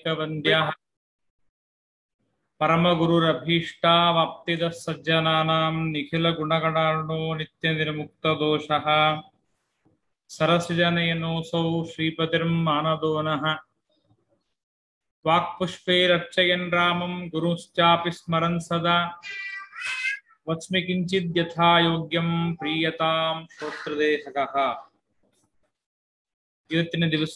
लोकैकवन्द्यः परमगुरुरभीष्टावाप्तिदः सज्जनानां निखिलगुणगणार्णो नित्यनिर्मुक्तदोषः सरसिजनयनोऽसौ श्रीपतिर्मानदो नः वाक्पुष्पैरर्चयन् रामं गुरुश्चापि स्मरन् सदा वच्मि किञ्चित् यथा योग्यं ಪ್ರೀಯತಾಂ ಶ್ರೋತೃದೇಹಕಃ ಇವತ್ತಿನ ದಿವಸ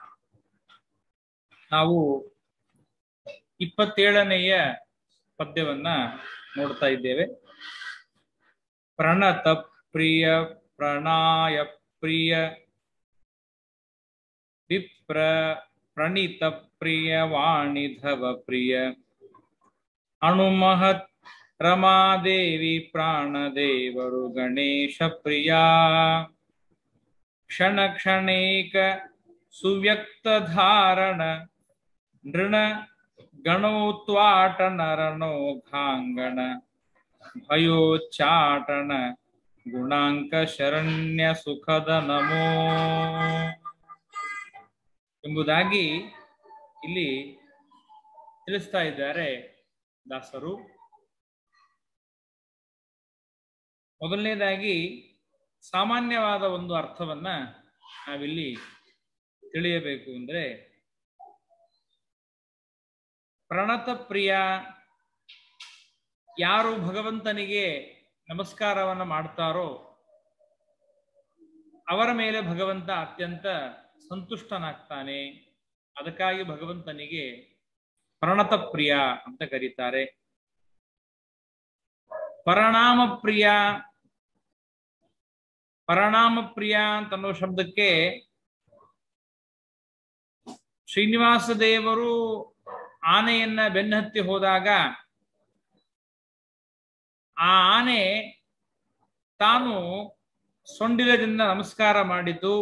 ನಾವು ಇಪ್ಪತ್ತೇಳನೆಯ ಪದ್ಯವನ್ನ ನೋಡ್ತಾ ಇದ್ದೇವೆ ಪ್ರಣತ ಪ್ರಿಯ ಪ್ರಣಾಯ ಪ್ರಿಯ ವಿಪ್ರ ಪ್ರಣೀತ ಪ್ರಿಯ ವಾಣಿಧವ ಪ್ರಿಯ ಅಣುಮಹತ್ ರಮಾದೇವಿ ಪ್ರಾಣದೇವರು ಗಣೇಶ ಪ್ರಿಯ ಕ್ಷಣ ಕ್ಷಣೇಕ ಸುವ್ಯಕ್ತ ಧಾರಣ ನೃಣ ಗಣೋತ್ವಾಟನ ರಣೋಘಾಂಗಣ ಭಯೋಚ್ಚಾಟನ ಗುಣಾಂಕ ಶರಣ್ಯ ಸುಖದ ನಮೋ ಎಂಬುದಾಗಿ ಇಲ್ಲಿ ತಿಳಿಸ್ತಾ ಇದ್ದಾರೆ ದಾಸರು ಮೊದಲನೇದಾಗಿ ಸಾಮಾನ್ಯವಾದ ಒಂದು ಅರ್ಥವನ್ನ ನಾವಿಲ್ಲಿ ತಿಳಿಯಬೇಕು ಅಂದ್ರೆ ಪ್ರಣತ ಪ್ರಿಯ ಯಾರು ಭಗವಂತನಿಗೆ ನಮಸ್ಕಾರವನ್ನ ಮಾಡ್ತಾರೋ ಅವರ ಮೇಲೆ ಭಗವಂತ ಅತ್ಯಂತ ಸಂತುಷ್ಟನಾಗ್ತಾನೆ ಅದಕ್ಕಾಗಿ ಭಗವಂತನಿಗೆ ಪ್ರಣತ ಪ್ರಿಯ ಅಂತ ಕರೀತಾರೆ ಪರಿಣಾಮ ಪ್ರಿಯ ಪರಿಣಾಮ ಪ್ರಿಯ ಅಂತನ್ನೋ ಶಬ್ದಕ್ಕೆ ಶ್ರೀನಿವಾಸ ದೇವರು ಆನೆಯನ್ನ ಬೆನ್ನಹತ್ತಿ ಹೋದಾಗ ಆ ಆನೆ ತಾನು ಸೊಂಡಿಲದಿಂದ ನಮಸ್ಕಾರ ಮಾಡಿದ್ದು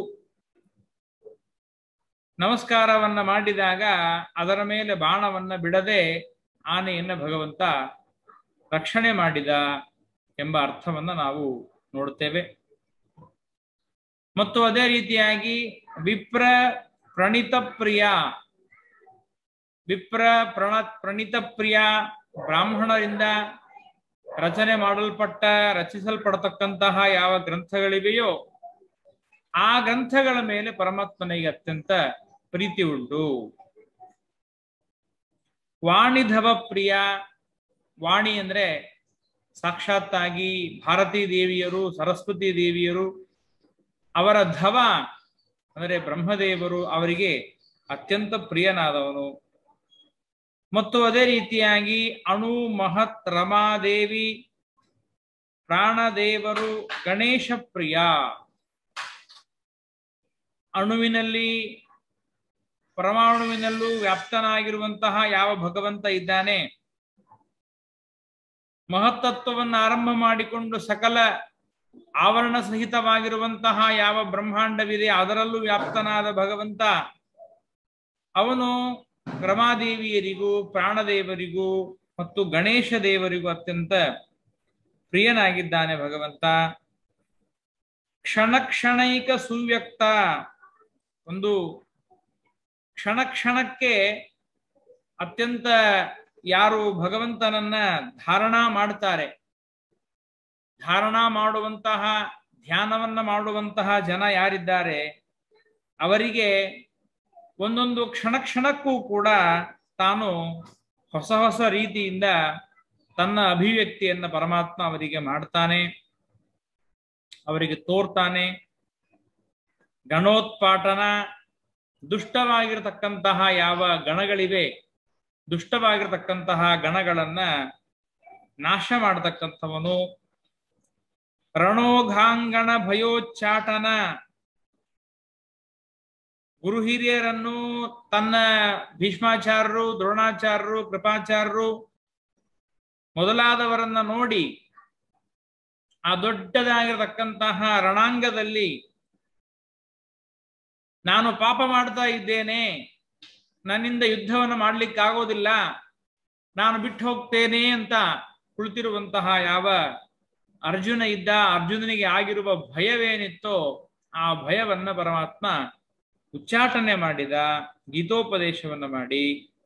ನಮಸ್ಕಾರವನ್ನ ಮಾಡಿದಾಗ ಅದರ ಮೇಲೆ ಬಾಣವನ್ನ ಬಿಡದೆ ಆನೆಯನ್ನ ಭಗವಂತ ರಕ್ಷಣೆ ಮಾಡಿದ ಎಂಬ ಅರ್ಥವನ್ನ ನಾವು ನೋಡ್ತೇವೆ ಮತ್ತು ಅದೇ ರೀತಿಯಾಗಿ ವಿಪ್ರ ಪ್ರಣೀತ ಪ್ರಿಯ ವಿಪ್ರ ಪ್ರಣ ಪ್ರಣೀತ ಪ್ರಿಯ ಬ್ರಾಹ್ಮಣರಿಂದ ರಚನೆ ಮಾಡಲ್ಪಟ್ಟ ರಚಿಸಲ್ಪಡತಕ್ಕಂತಹ ಯಾವ ಗ್ರಂಥಗಳಿವೆಯೋ ಆ ಗ್ರಂಥಗಳ ಮೇಲೆ ಪರಮಾತ್ಮನಿಗೆ ಅತ್ಯಂತ ಪ್ರೀತಿ ಉಂಟು ವಾಣಿಧವ ಪ್ರಿಯ ವಾಣಿ ಅಂದ್ರೆ ಸಾಕ್ಷಾತ್ತಾಗಿ ಭಾರತೀ ದೇವಿಯರು ಸರಸ್ವತಿ ದೇವಿಯರು ಅವರ ಧವ ಅಂದರೆ ಬ್ರಹ್ಮದೇವರು ಅವರಿಗೆ ಅತ್ಯಂತ ಪ್ರಿಯನಾದವನು ಮತ್ತು ಅದೇ ರೀತಿಯಾಗಿ ಅಣು ಮಹತ್ ರಮಾದೇವಿ ಪ್ರಾಣದೇವರು ಗಣೇಶ ಪ್ರಿಯ ಅಣುವಿನಲ್ಲಿ ಪರಮಾಣುವಿನಲ್ಲೂ ವ್ಯಾಪ್ತನಾಗಿರುವಂತಹ ಯಾವ ಭಗವಂತ ಇದ್ದಾನೆ ಮಹತ್ತತ್ವವನ್ನು ಆರಂಭ ಮಾಡಿಕೊಂಡು ಸಕಲ ಆವರಣ ಸಹಿತವಾಗಿರುವಂತಹ ಯಾವ ಬ್ರಹ್ಮಾಂಡವಿದೆ ಅದರಲ್ಲೂ ವ್ಯಾಪ್ತನಾದ ಭಗವಂತ ಅವನು ರಮಾದೇವಿಯರಿಗೂ ಪ್ರಾಣದೇವರಿಗೂ ಮತ್ತು ಗಣೇಶ ದೇವರಿಗೂ ಅತ್ಯಂತ ಪ್ರಿಯನಾಗಿದ್ದಾನೆ ಭಗವಂತ ಕ್ಷಣ ಕ್ಷಣೈಕ ಸುವ್ಯಕ್ತ ಒಂದು ಕ್ಷಣ ಕ್ಷಣಕ್ಕೆ ಅತ್ಯಂತ ಯಾರು ಭಗವಂತನನ್ನ ಧಾರಣಾ ಮಾಡ್ತಾರೆ ಧಾರಣಾ ಮಾಡುವಂತಹ ಧ್ಯಾನವನ್ನ ಮಾಡುವಂತಹ ಜನ ಯಾರಿದ್ದಾರೆ ಅವರಿಗೆ ಒಂದೊಂದು ಕ್ಷಣ ಕ್ಷಣಕ್ಕೂ ಕೂಡ ತಾನು ಹೊಸ ಹೊಸ ರೀತಿಯಿಂದ ತನ್ನ ಅಭಿವ್ಯಕ್ತಿಯನ್ನ ಪರಮಾತ್ಮ ಅವರಿಗೆ ಮಾಡ್ತಾನೆ ಅವರಿಗೆ ತೋರ್ತಾನೆ ಗಣೋತ್ಪಾಟನ ದುಷ್ಟವಾಗಿರತಕ್ಕಂತಹ ಯಾವ ಗಣಗಳಿವೆ ದುಷ್ಟವಾಗಿರತಕ್ಕಂತಹ ಗಣಗಳನ್ನ ನಾಶ ಮಾಡತಕ್ಕಂಥವನು ರಣೋಘಾಂಗಣ ಭಯೋಚ್ಚಾಟನ ಗುರು ಹಿರಿಯರನ್ನು ತನ್ನ ಭೀಷ್ಮಾಚಾರ್ಯರು ದ್ರೋಣಾಚಾರ್ಯರು ಕೃಪಾಚಾರ್ಯರು ಮೊದಲಾದವರನ್ನ ನೋಡಿ ಆ ದೊಡ್ಡದಾಗಿರತಕ್ಕಂತಹ ರಣಾಂಗದಲ್ಲಿ ನಾನು ಪಾಪ ಮಾಡ್ತಾ ಇದ್ದೇನೆ ನನ್ನಿಂದ ಯುದ್ಧವನ್ನು ಮಾಡ್ಲಿಕ್ಕಾಗೋದಿಲ್ಲ ನಾನು ಬಿಟ್ಟು ಹೋಗ್ತೇನೆ ಅಂತ ಕುಳಿತಿರುವಂತಹ ಯಾವ ಅರ್ಜುನ ಇದ್ದ ಅರ್ಜುನನಿಗೆ ಆಗಿರುವ ಭಯವೇನಿತ್ತೋ ಆ ಭಯವನ್ನ ಪರಮಾತ್ಮ ಉಚ್ಚಾಟನೆ ಮಾಡಿದ ಗೀತೋಪದೇಶವನ್ನ ಮಾಡಿ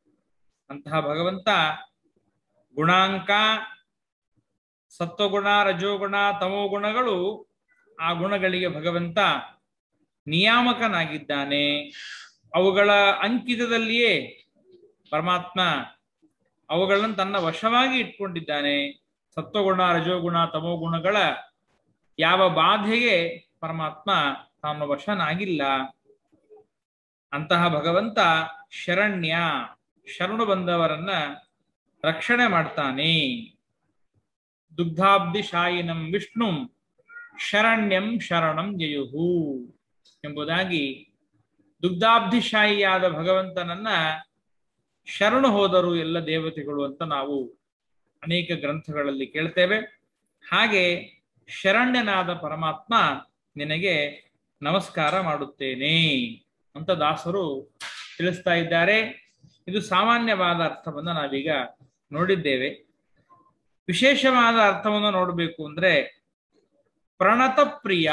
ಅಂತಹ ಭಗವಂತ ಗುಣಾಂಕ ಸತ್ವಗುಣ ರಜೋಗುಣ ತಮೋಗುಣಗಳು ಆ ಗುಣಗಳಿಗೆ ಭಗವಂತ ನಿಯಾಮಕನಾಗಿದ್ದಾನೆ ಅವುಗಳ ಅಂಕಿತದಲ್ಲಿಯೇ ಪರಮಾತ್ಮ ಅವುಗಳನ್ನು ತನ್ನ ವಶವಾಗಿ ಇಟ್ಕೊಂಡಿದ್ದಾನೆ ಸತ್ವಗುಣ ರಜೋಗುಣ ತಮೋಗುಣಗಳ ಯಾವ ಬಾಧೆಗೆ ಪರಮಾತ್ಮ ತಾನು ವಶನಾಗಿಲ್ಲ ಅಂತಹ ಭಗವಂತ ಶರಣ್ಯ ಶರಣು ಬಂದವರನ್ನ ರಕ್ಷಣೆ ಮಾಡ್ತಾನೆ ದುಗ್ಧಾಬ್ಧಿ ಶಾಯಿನಂ ವಿಷ್ಣು ಶರಣ್ಯಂ ಶರಣಂ ಜಯುಹು ಎಂಬುದಾಗಿ ದುಗ್ಧಾಬ್ಧಿಶಾಹಿಯಾದ ಭಗವಂತನನ್ನ ಶರಣು ಹೋದರು ಎಲ್ಲ ದೇವತೆಗಳು ಅಂತ ನಾವು ಅನೇಕ ಗ್ರಂಥಗಳಲ್ಲಿ ಕೇಳ್ತೇವೆ ಹಾಗೆ ಶರಣ್ಯನಾದ ಪರಮಾತ್ಮ ನಿನಗೆ ನಮಸ್ಕಾರ ಮಾಡುತ್ತೇನೆ ಅಂತ ದಾಸರು ತಿಳಿಸ್ತಾ ಇದ್ದಾರೆ ಇದು ಸಾಮಾನ್ಯವಾದ ಅರ್ಥವನ್ನ ನಾವೀಗ ನೋಡಿದ್ದೇವೆ ವಿಶೇಷವಾದ ಅರ್ಥವನ್ನು ನೋಡಬೇಕು ಅಂದ್ರೆ ಪ್ರಣತ ಪ್ರಿಯ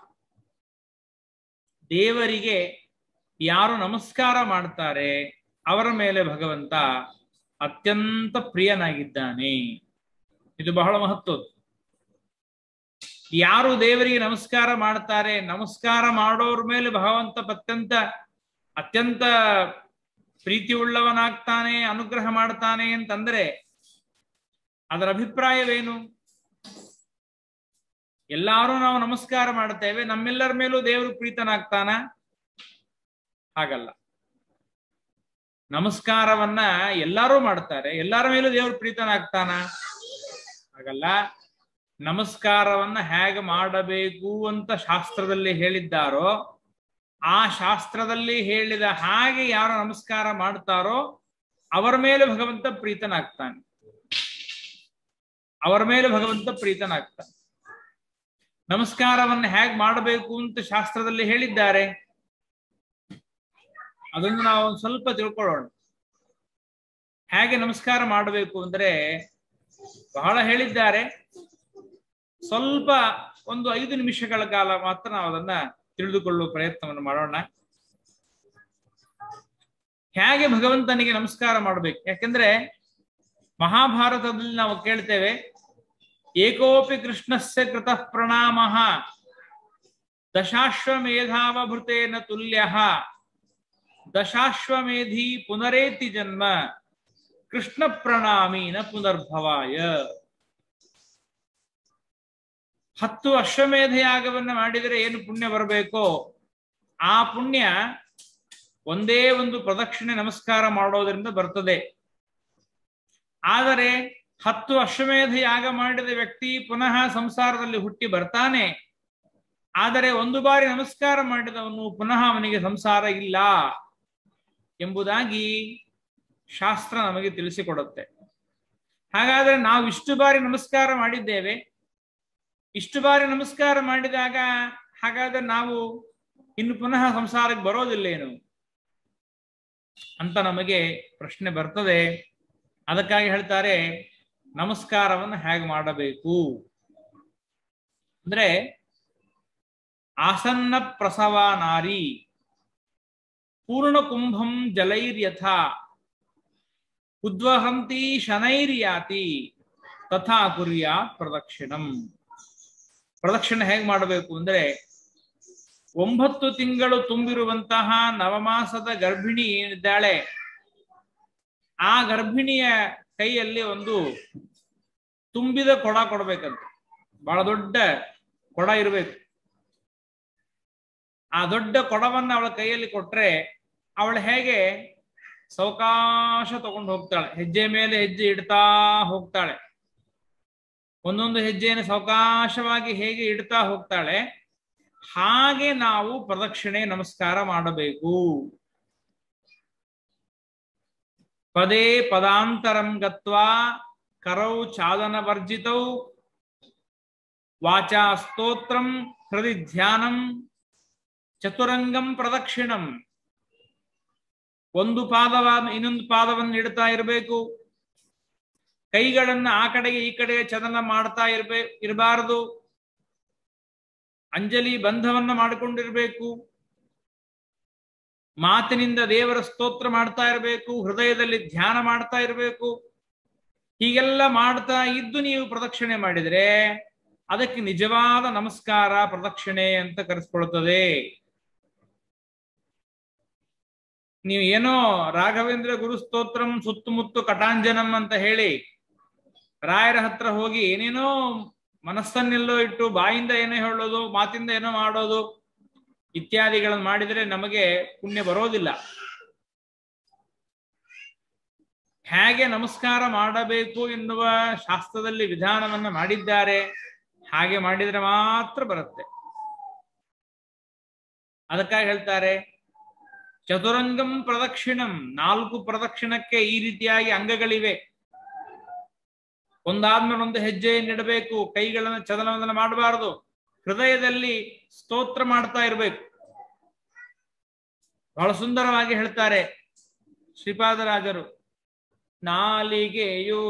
ದೇವರಿಗೆ ಯಾರು ನಮಸ್ಕಾರ ಮಾಡ್ತಾರೆ ಅವರ ಮೇಲೆ ಭಗವಂತ ಅತ್ಯಂತ ಪ್ರಿಯನಾಗಿದ್ದಾನೆ ಇದು ಬಹಳ ಮಹತ್ವದ್ದು ಯಾರು ದೇವರಿಗೆ ನಮಸ್ಕಾರ ಮಾಡ್ತಾರೆ ನಮಸ್ಕಾರ ಮಾಡೋರ ಮೇಲೆ ಭಗವಂತ ಅತ್ಯಂತ ಅತ್ಯಂತ ಪ್ರೀತಿ ಉಳ್ಳವನಾಗ್ತಾನೆ ಅನುಗ್ರಹ ಮಾಡ್ತಾನೆ ಅಂತಂದ್ರೆ ಅದರ ಅಭಿಪ್ರಾಯವೇನು ಎಲ್ಲಾರು ನಾವು ನಮಸ್ಕಾರ ಮಾಡ್ತೇವೆ ನಮ್ಮೆಲ್ಲರ ಮೇಲೂ ದೇವರು ಪ್ರೀತನಾಗ್ತಾನ ಹಾಗಲ್ಲ ನಮಸ್ಕಾರವನ್ನ ಎಲ್ಲರೂ ಮಾಡ್ತಾರೆ ಎಲ್ಲರ ಮೇಲೂ ದೇವರು ಪ್ರೀತನಾಗ್ತಾನ ಹಾಗಲ್ಲ ನಮಸ್ಕಾರವನ್ನ ಹೇಗೆ ಮಾಡಬೇಕು ಅಂತ ಶಾಸ್ತ್ರದಲ್ಲಿ ಹೇಳಿದ್ದಾರೋ ಆ ಶಾಸ್ತ್ರದಲ್ಲಿ ಹೇಳಿದ ಹಾಗೆ ಯಾರು ನಮಸ್ಕಾರ ಮಾಡ್ತಾರೋ ಅವರ ಮೇಲೆ ಭಗವಂತ ಪ್ರೀತನಾಗ್ತಾನೆ ಅವರ ಮೇಲೆ ಭಗವಂತ ಪ್ರೀತನಾಗ್ತಾನೆ ನಮಸ್ಕಾರವನ್ನು ಹೇಗೆ ಮಾಡಬೇಕು ಅಂತ ಶಾಸ್ತ್ರದಲ್ಲಿ ಹೇಳಿದ್ದಾರೆ ಅದನ್ನು ನಾವು ಒಂದು ಸ್ವಲ್ಪ ತಿಳ್ಕೊಳ್ಳೋಣ ಹೇಗೆ ನಮಸ್ಕಾರ ಮಾಡಬೇಕು ಅಂದ್ರೆ ಬಹಳ ಹೇಳಿದ್ದಾರೆ ಸ್ವಲ್ಪ ಒಂದು ಐದು ನಿಮಿಷಗಳ ಕಾಲ ಮಾತ್ರ ನಾವು ಅದನ್ನ ತಿಳಿದುಕೊಳ್ಳುವ ಪ್ರಯತ್ನವನ್ನು ಮಾಡೋಣ ಹೇಗೆ ಭಗವಂತನಿಗೆ ನಮಸ್ಕಾರ ಮಾಡಬೇಕು ಯಾಕೆಂದ್ರೆ ಮಹಾಭಾರತದಲ್ಲಿ ನಾವು ಕೇಳ್ತೇವೆ ಏಕೋಪಿ ಕೃಷ್ಣಸ್ಯ ಕೃತಃ ಪ್ರಣಾಮ ದಶಾಶ್ವಮೇಧಾವಭೃತೇನ ತುಲ್ಯ ದಶಾಶ್ವಮೇಧಿ ಪುನರೇತಿ ಜನ್ಮ ಕೃಷ್ಣ ಪ್ರಣಾಮೀನ ಪುನರ್ಭವಾಯ ಹತ್ತು ಅಶ್ವಮೇಧ ಯಾಗವನ್ನ ಮಾಡಿದರೆ ಏನು ಪುಣ್ಯ ಬರಬೇಕೋ ಆ ಪುಣ್ಯ ಒಂದೇ ಒಂದು ಪ್ರದಕ್ಷಿಣೆ ನಮಸ್ಕಾರ ಮಾಡೋದ್ರಿಂದ ಬರ್ತದೆ ಆದರೆ ಹತ್ತು ಅಶ್ವಮೇಧ ಯಾಗ ಮಾಡಿದ ವ್ಯಕ್ತಿ ಪುನಃ ಸಂಸಾರದಲ್ಲಿ ಹುಟ್ಟಿ ಬರ್ತಾನೆ ಆದರೆ ಒಂದು ಬಾರಿ ನಮಸ್ಕಾರ ಮಾಡಿದವನು ಪುನಃ ಅವನಿಗೆ ಸಂಸಾರ ಇಲ್ಲ ಎಂಬುದಾಗಿ ಶಾಸ್ತ್ರ ನಮಗೆ ತಿಳಿಸಿಕೊಡುತ್ತೆ ಹಾಗಾದ್ರೆ ನಾವು ಇಷ್ಟು ಬಾರಿ ನಮಸ್ಕಾರ ಮಾಡಿದ್ದೇವೆ ಇಷ್ಟು ಬಾರಿ ನಮಸ್ಕಾರ ಮಾಡಿದಾಗ ಹಾಗಾದ್ರೆ ನಾವು ಇನ್ನು ಪುನಃ ಸಂಸಾರಕ್ಕೆ ಬರೋದಿಲ್ಲೇನು ಅಂತ ನಮಗೆ ಪ್ರಶ್ನೆ ಬರ್ತದೆ ಅದಕ್ಕಾಗಿ ಹೇಳ್ತಾರೆ ನಮಸ್ಕಾರವನ್ನು ಹೇಗೆ ಮಾಡಬೇಕು ಅಂದ್ರೆ ಆಸನ್ನ ಪ್ರಸವ ನಾರಿ ಪೂರ್ಣ ಕುಂಭಂ ಜಲೈರ್ಯಥ ಉದ್ವಹಂತಿ ಶನೈರ್ಯಾತಿ ತಥಾ ಕುರ್ಯಾ ಪ್ರದಕ್ಷಿಣಂ ಪ್ರದಕ್ಷಿಣೆ ಹೇಗೆ ಮಾಡಬೇಕು ಅಂದ್ರೆ ಒಂಬತ್ತು ತಿಂಗಳು ತುಂಬಿರುವಂತಹ ನವಮಾಸದ ಗರ್ಭಿಣಿ ಏನಿದ್ದಾಳೆ ಆ ಗರ್ಭಿಣಿಯ ಕೈಯಲ್ಲಿ ಒಂದು ತುಂಬಿದ ಕೊಡ ಕೊಡ್ಬೇಕಂತ ಬಹಳ ದೊಡ್ಡ ಕೊಡ ಇರಬೇಕು ಆ ದೊಡ್ಡ ಕೊಡವನ್ನ ಅವಳ ಕೈಯಲ್ಲಿ ಕೊಟ್ರೆ ಅವಳು ಹೇಗೆ ಸಾವಕಾಶ ತಗೊಂಡು ಹೋಗ್ತಾಳೆ ಹೆಜ್ಜೆ ಮೇಲೆ ಹೆಜ್ಜೆ ಇಡ್ತಾ ಹೋಗ್ತಾಳೆ ಒಂದೊಂದು ಹೆಜ್ಜೆಯನ್ನು ಸಾವಕಾಶವಾಗಿ ಹೇಗೆ ಇಡ್ತಾ ಹೋಗ್ತಾಳೆ ಹಾಗೆ ನಾವು ಪ್ರದಕ್ಷಿಣೆ ನಮಸ್ಕಾರ ಮಾಡಬೇಕು ಪದೇ ಪದಾಂತರಂ ಗತ್ವಾ ಕರೌ ಚಾಲನ ವರ್ಜಿತೌ ವಾಚಾ ಸ್ತೋತ್ರಂ ಹೃದಯ ಧ್ಯಾನಂ ಚತುರಂಗಂ ಪ್ರದಕ್ಷಿಣಂ ಒಂದು ಪಾದವ ಇನ್ನೊಂದು ಪಾದವನ್ನು ಇಡ್ತಾ ಇರಬೇಕು ಕೈಗಳನ್ನ ಆ ಕಡೆಗೆ ಈ ಕಡೆ ಚಲನ ಮಾಡ್ತಾ ಇರ್ಬೇ ಇರಬಾರದು ಅಂಜಲಿ ಬಂಧವನ್ನ ಮಾಡಿಕೊಂಡಿರ್ಬೇಕು ಮಾತಿನಿಂದ ದೇವರ ಸ್ತೋತ್ರ ಮಾಡ್ತಾ ಇರಬೇಕು ಹೃದಯದಲ್ಲಿ ಧ್ಯಾನ ಮಾಡ್ತಾ ಇರಬೇಕು ಹೀಗೆಲ್ಲ ಮಾಡ್ತಾ ಇದ್ದು ನೀವು ಪ್ರದಕ್ಷಿಣೆ ಮಾಡಿದ್ರೆ ಅದಕ್ಕೆ ನಿಜವಾದ ನಮಸ್ಕಾರ ಪ್ರದಕ್ಷಿಣೆ ಅಂತ ಕರೆಸ್ಕೊಳ್ತದೆ ನೀವು ಏನೋ ರಾಘವೇಂದ್ರ ಗುರು ಸ್ತೋತ್ರಂ ಸುತ್ತಮುತ್ತು ಕಟಾಂಜನಂ ಅಂತ ಹೇಳಿ ರಾಯರ ಹತ್ರ ಹೋಗಿ ಏನೇನೋ ಮನಸ್ಸನ್ನೆಲ್ಲೋ ಇಟ್ಟು ಬಾಯಿಂದ ಏನೋ ಹೇಳೋದು ಮಾತಿಂದ ಏನೋ ಮಾಡೋದು ಇತ್ಯಾದಿಗಳನ್ನು ಮಾಡಿದರೆ ನಮಗೆ ಪುಣ್ಯ ಬರೋದಿಲ್ಲ ಹೇಗೆ ನಮಸ್ಕಾರ ಮಾಡಬೇಕು ಎನ್ನುವ ಶಾಸ್ತ್ರದಲ್ಲಿ ವಿಧಾನವನ್ನ ಮಾಡಿದ್ದಾರೆ ಹಾಗೆ ಮಾಡಿದರೆ ಮಾತ್ರ ಬರುತ್ತೆ ಅದಕ್ಕಾಗಿ ಹೇಳ್ತಾರೆ ಚತುರಂಗಂ ಪ್ರದಕ್ಷಿಣಂ ನಾಲ್ಕು ಪ್ರದಕ್ಷಿಣಕ್ಕೆ ಈ ರೀತಿಯಾಗಿ ಅಂಗಗಳಿವೆ ಒಂದಾದ್ಮೇಲೆ ಒಂದು ಹೆಜ್ಜೆಯನ್ನಿಡಬೇಕು ಕೈಗಳನ್ನು ಚಲನವನ್ನ ಮಾಡಬಾರದು ಹೃದಯದಲ್ಲಿ ಸ್ತೋತ್ರ ಮಾಡ್ತಾ ಇರಬೇಕು ಬಹಳ ಸುಂದರವಾಗಿ ಹೇಳ್ತಾರೆ ಶ್ರೀಪಾದರಾಜರು ನಾಲಿಗೆಯು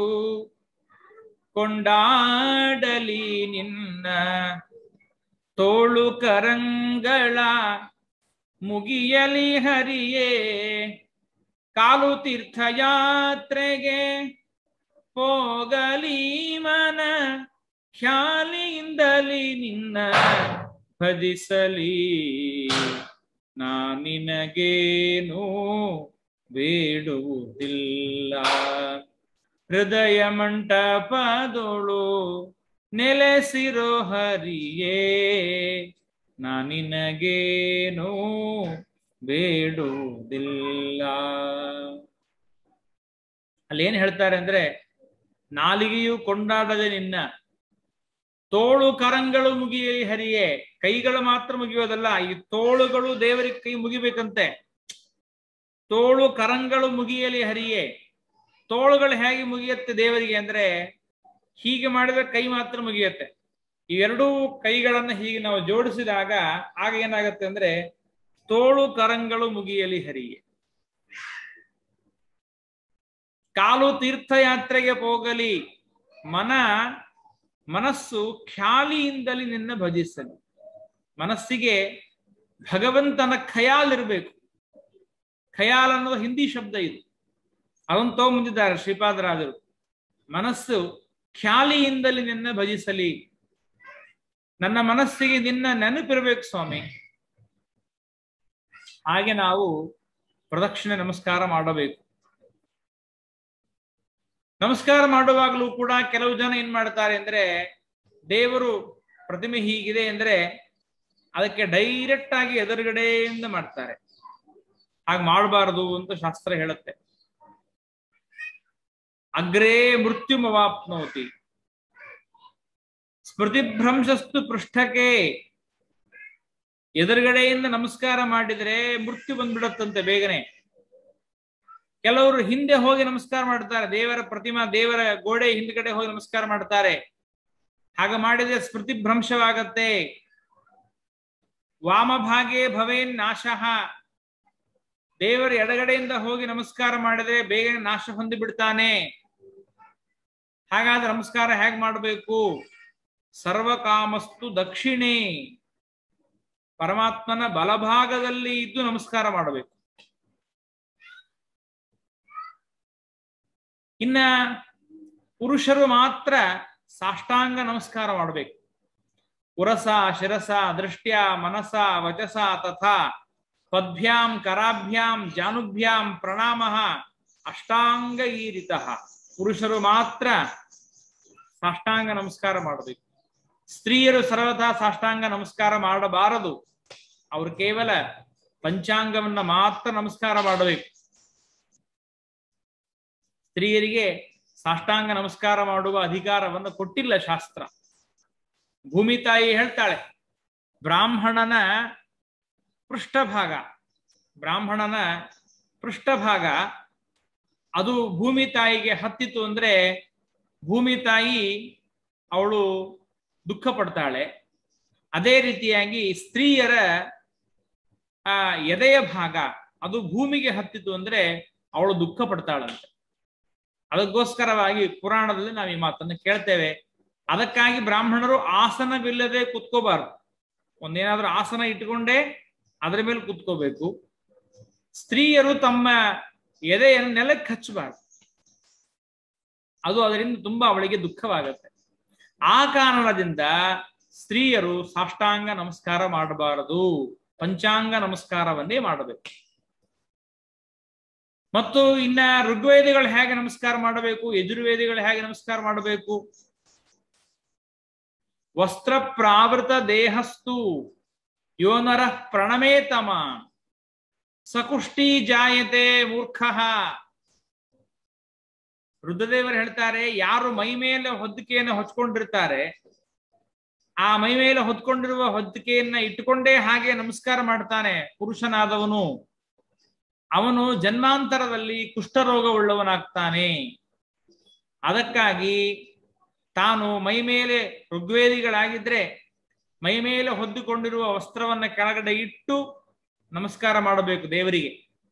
ಕೊಂಡಾಡಲಿ ನಿನ್ನ ತೋಳು ಕರಂಗಳ ಮುಗಿಯಲಿ ಹರಿಯೇ ಕಾಲು ತೀರ್ಥಯಾತ್ರೆಗೆ ಹೋಗಲಿ ಮನ ಖ್ಯಾಲಿಯಿಂದಲಿ ನಿನ್ನ ಭಜಿಸಲಿ ನಾ ನಿನಗೇನು ಬೇಡುವುದಿಲ್ಲ ಹೃದಯ ಮಂಟಪದೊಳು ನೆಲೆಸಿರೋ ಹರಿಯೇ ನಾ ನಿನಗೇನು ಬೇಡುವುದಿಲ್ಲ ಅಲ್ಲೇನ್ ಹೇಳ್ತಾರೆ ಅಂದ್ರೆ ನಾಲಿಗೆಯು ಕೊಂಡಾಡದೆ ನಿನ್ನ ತೋಳು ಕರಂಗಳು ಮುಗಿಯಲಿ ಹರಿಯೇ ಕೈಗಳು ಮಾತ್ರ ಮುಗಿಯೋದಲ್ಲ ಈ ತೋಳುಗಳು ದೇವರಿಗೆ ಕೈ ಮುಗಿಬೇಕಂತೆ ತೋಳು ಕರಂಗಳು ಮುಗಿಯಲಿ ಹರಿಯೇ ತೋಳುಗಳು ಹೇಗೆ ಮುಗಿಯುತ್ತೆ ದೇವರಿಗೆ ಅಂದ್ರೆ ಹೀಗೆ ಮಾಡಿದ್ರೆ ಕೈ ಮಾತ್ರ ಮುಗಿಯುತ್ತೆ ಇವೆರಡೂ ಕೈಗಳನ್ನ ಹೀಗೆ ನಾವು ಜೋಡಿಸಿದಾಗ ಆಗ ಏನಾಗತ್ತೆ ಅಂದ್ರೆ ತೋಳು ಕರಂಗಳು ಮುಗಿಯಲಿ ಹರಿಯೇ ಕಾಲು ತೀರ್ಥಯಾತ್ರೆಗೆ ಹೋಗಲಿ ಮನ ಮನಸ್ಸು ಖ್ಯಾಲಿಯಿಂದಲೇ ನಿನ್ನ ಭಜಿಸಲಿ ಮನಸ್ಸಿಗೆ ಭಗವಂತನ ಖಯಾಲ್ ಇರಬೇಕು ಖಯಾಲ್ ಅನ್ನೋದು ಹಿಂದಿ ಶಬ್ದ ಇದು ಅದನ್ನು ತಗೊಂಬಂದಿದ್ದಾರೆ ಶ್ರೀಪಾದರಾಜರು ಮನಸ್ಸು ಖ್ಯಾಲಿಯಿಂದಲೇ ನಿನ್ನ ಭಜಿಸಲಿ ನನ್ನ ಮನಸ್ಸಿಗೆ ನಿನ್ನ ನೆನಪಿರ್ಬೇಕು ಸ್ವಾಮಿ ಹಾಗೆ ನಾವು ಪ್ರದಕ್ಷಿಣೆ ನಮಸ್ಕಾರ ಮಾಡಬೇಕು ನಮಸ್ಕಾರ ಮಾಡುವಾಗಲೂ ಕೂಡ ಕೆಲವು ಜನ ಏನ್ ಮಾಡ್ತಾರೆ ಅಂದ್ರೆ ದೇವರು ಪ್ರತಿಮೆ ಹೀಗಿದೆ ಅಂದ್ರೆ ಅದಕ್ಕೆ ಡೈರೆಕ್ಟ್ ಆಗಿ ಎದುರುಗಡೆಯಿಂದ ಮಾಡ್ತಾರೆ ಹಾಗೆ ಮಾಡಬಾರದು ಅಂತ ಶಾಸ್ತ್ರ ಹೇಳುತ್ತೆ ಅಗ್ರೇ ಮೃತ್ಯುಮವಾಪ್ನೋತಿ ಸ್ಮೃತಿಭ್ರಂಶಸ್ತು ಪೃಷ್ಠಕ್ಕೆ ಎದುರುಗಡೆಯಿಂದ ನಮಸ್ಕಾರ ಮಾಡಿದ್ರೆ ಮೃತ್ಯು ಬಂದ್ಬಿಡತ್ತಂತೆ ಬೇಗನೆ ಕೆಲವರು ಹಿಂದೆ ಹೋಗಿ ನಮಸ್ಕಾರ ಮಾಡ್ತಾರೆ ದೇವರ ಪ್ರತಿಮಾ ದೇವರ ಗೋಡೆ ಹಿಂದ್ಗಡೆ ಹೋಗಿ ನಮಸ್ಕಾರ ಮಾಡ್ತಾರೆ ಹಾಗ ಮಾಡಿದ್ರೆ ಸ್ಮೃತಿ ಭ್ರಂಶವಾಗತ್ತೆ ವಾಮಭಾಗೇ ಭವೇನ್ ನಾಶಃ ದೇವರ ಎಡಗಡೆಯಿಂದ ಹೋಗಿ ನಮಸ್ಕಾರ ಮಾಡಿದ್ರೆ ಬೇಗನೆ ನಾಶ ಹೊಂದಿ ಬಿಡ್ತಾನೆ ಹಾಗಾದ್ರೆ ನಮಸ್ಕಾರ ಹೇಗ್ ಮಾಡಬೇಕು ಸರ್ವಕಾಮಸ್ತು ದಕ್ಷಿಣೆ ಪರಮಾತ್ಮನ ಬಲಭಾಗದಲ್ಲಿ ಇದ್ದು ನಮಸ್ಕಾರ ಮಾಡಬೇಕು ಇನ್ನ ಪುರುಷರು ಮಾತ್ರ ಸಾಷ್ಟಾಂಗ ನಮಸ್ಕಾರ ಮಾಡಬೇಕು ಉರಸ ಶಿರಸ ದೃಷ್ಟ್ಯ ಮನಸ ವಚಸ ತಥಾ ಪದ್ಭ್ಯಾಂ ಕರಾಭ್ಯಾಂ ಜಾನುಭ್ಯಾಂ ಪ್ರಣಾಮ ಅಷ್ಟಾಂಗ ಈರಿತ ಪುರುಷರು ಮಾತ್ರ ಸಾಷ್ಟಾಂಗ ನಮಸ್ಕಾರ ಮಾಡಬೇಕು ಸ್ತ್ರೀಯರು ಸರ್ವಥಾ ಸಾಷ್ಟಾಂಗ ನಮಸ್ಕಾರ ಮಾಡಬಾರದು ಅವರು ಕೇವಲ ಪಂಚಾಂಗವನ್ನ ಮಾತ್ರ ನಮಸ್ಕಾರ ಮಾಡಬೇಕು ಸ್ತ್ರೀಯರಿಗೆ ಸಾಷ್ಟಾಂಗ ನಮಸ್ಕಾರ ಮಾಡುವ ಅಧಿಕಾರವನ್ನು ಕೊಟ್ಟಿಲ್ಲ ಶಾಸ್ತ್ರ ಭೂಮಿ ತಾಯಿ ಹೇಳ್ತಾಳೆ ಬ್ರಾಹ್ಮಣನ ಪೃಷ್ಠಭಾಗ ಬ್ರಾಹ್ಮಣನ ಪೃಷ್ಠಭಾಗ ಅದು ಭೂಮಿ ತಾಯಿಗೆ ಹತ್ತಿತು ಅಂದ್ರೆ ಭೂಮಿ ತಾಯಿ ಅವಳು ದುಃಖ ಪಡ್ತಾಳೆ ಅದೇ ರೀತಿಯಾಗಿ ಸ್ತ್ರೀಯರ ಆ ಎದೆಯ ಭಾಗ ಅದು ಭೂಮಿಗೆ ಹತ್ತಿತು ಅಂದ್ರೆ ಅವಳು ದುಃಖ ಪಡ್ತಾಳಂತೆ ಅದಕ್ಕೋಸ್ಕರವಾಗಿ ಪುರಾಣದಲ್ಲಿ ನಾವು ಈ ಮಾತನ್ನು ಕೇಳ್ತೇವೆ ಅದಕ್ಕಾಗಿ ಬ್ರಾಹ್ಮಣರು ಆಸನವಿಲ್ಲದೆ ಕುತ್ಕೋಬಾರ್ದು ಒಂದೇನಾದ್ರೂ ಆಸನ ಇಟ್ಕೊಂಡೇ ಅದರ ಮೇಲೆ ಕುತ್ಕೋಬೇಕು ಸ್ತ್ರೀಯರು ತಮ್ಮ ಎದೆಯನ್ನು ನೆಲಕ್ಕೆ ಹಚ್ಚಬಾರದು ಅದು ಅದರಿಂದ ತುಂಬಾ ಅವಳಿಗೆ ದುಃಖವಾಗತ್ತೆ ಆ ಕಾರಣದಿಂದ ಸ್ತ್ರೀಯರು ಸಾಷ್ಟಾಂಗ ನಮಸ್ಕಾರ ಮಾಡಬಾರದು ಪಂಚಾಂಗ ನಮಸ್ಕಾರವನ್ನೇ ಮಾಡಬೇಕು ಮತ್ತು ಇನ್ನ ಋಗ್ವೇದಿಗಳು ಹೇಗೆ ನಮಸ್ಕಾರ ಮಾಡಬೇಕು ಯಜುರ್ವೇದಿಗಳು ಹೇಗೆ ನಮಸ್ಕಾರ ಮಾಡಬೇಕು ವಸ್ತ್ರ ಪ್ರಾವೃತ ದೇಹಸ್ತು ಯೋನರ ಪ್ರಣಮೇತಮ ಸಕುಷ್ಟಿ ಜಾಯತೆ ಮೂರ್ಖ ರುದ್ರದೇವರು ಹೇಳ್ತಾರೆ ಯಾರು ಮೈ ಮೇಲೆ ಹೊದ್ದಿಕೆಯನ್ನು ಹೊಚ್ಕೊಂಡಿರ್ತಾರೆ ಆ ಮೈ ಮೇಲೆ ಹೊದ್ಕೊಂಡಿರುವ ಹೊದ್ದಿಕೆಯನ್ನ ಇಟ್ಟುಕೊಂಡೇ ಹಾಗೆ ನಮಸ್ಕಾರ ಮಾಡ್ತಾನೆ ಪುರುಷನಾದವನು ಅವನು ಜನ್ಮಾಂತರದಲ್ಲಿ ಕುಷ್ಠರೋಗವುಳ್ಳವನಾಗ್ತಾನೆ ಅದಕ್ಕಾಗಿ ತಾನು ಮೈ ಮೇಲೆ ಋಗ್ವೇದಿಗಳಾಗಿದ್ರೆ ಮೈ ಮೇಲೆ ಹೊದ್ದುಕೊಂಡಿರುವ ವಸ್ತ್ರವನ್ನ ಕೆಳಗಡೆ ಇಟ್ಟು ನಮಸ್ಕಾರ ಮಾಡಬೇಕು ದೇವರಿಗೆ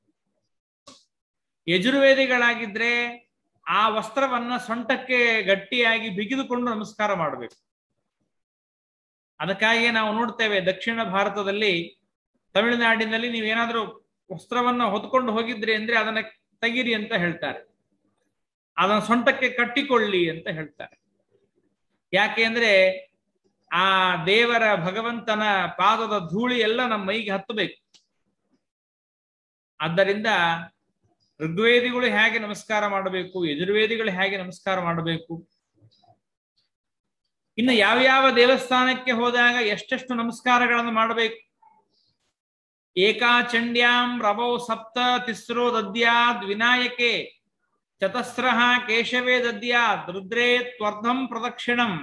ಯಜುರ್ವೇದಿಗಳಾಗಿದ್ರೆ ಆ ವಸ್ತ್ರವನ್ನ ಸೊಂಟಕ್ಕೆ ಗಟ್ಟಿಯಾಗಿ ಬಿಗಿದುಕೊಂಡು ನಮಸ್ಕಾರ ಮಾಡಬೇಕು ಅದಕ್ಕಾಗಿ ನಾವು ನೋಡ್ತೇವೆ ದಕ್ಷಿಣ ಭಾರತದಲ್ಲಿ ತಮಿಳುನಾಡಿನಲ್ಲಿ ನೀವೇನಾದ್ರೂ ವಸ್ತ್ರವನ್ನ ಹೊತ್ಕೊಂಡು ಹೋಗಿದ್ರಿ ಅಂದ್ರೆ ಅದನ್ನ ತೆಗಿರಿ ಅಂತ ಹೇಳ್ತಾರೆ ಅದನ್ನ ಸೊಂಟಕ್ಕೆ ಕಟ್ಟಿಕೊಳ್ಳಿ ಅಂತ ಹೇಳ್ತಾರೆ ಯಾಕೆ ಅಂದ್ರೆ ಆ ದೇವರ ಭಗವಂತನ ಪಾದದ ಧೂಳಿ ಎಲ್ಲ ನಮ್ಮ ಮೈಗೆ ಹತ್ತಬೇಕು ಆದ್ದರಿಂದ ಋಗ್ವೇದಿಗಳು ಹೇಗೆ ನಮಸ್ಕಾರ ಮಾಡಬೇಕು ಯಜುರ್ವೇದಿಗಳು ಹೇಗೆ ನಮಸ್ಕಾರ ಮಾಡಬೇಕು ಇನ್ನು ಯಾವ್ಯಾವ ದೇವಸ್ಥಾನಕ್ಕೆ ಹೋದಾಗ ಎಷ್ಟೆಷ್ಟು ನಮಸ್ಕಾರಗಳನ್ನು ಮಾಡಬೇಕು ಏಕಾಚಂಡ್ಯಾಂ ರವೌ ಸಪ್ತ ತಿಸ್ರೋ ದದ್ಯಾದ್ ವಿನಾಯಕೆ ಚತಸ್ರ ಕೇಶವೇ ದದ್ಯಾದ್ ರುದ್ರೇ ತ್ವರ್ಧಂ ಪ್ರದಕ್ಷಿಣಂ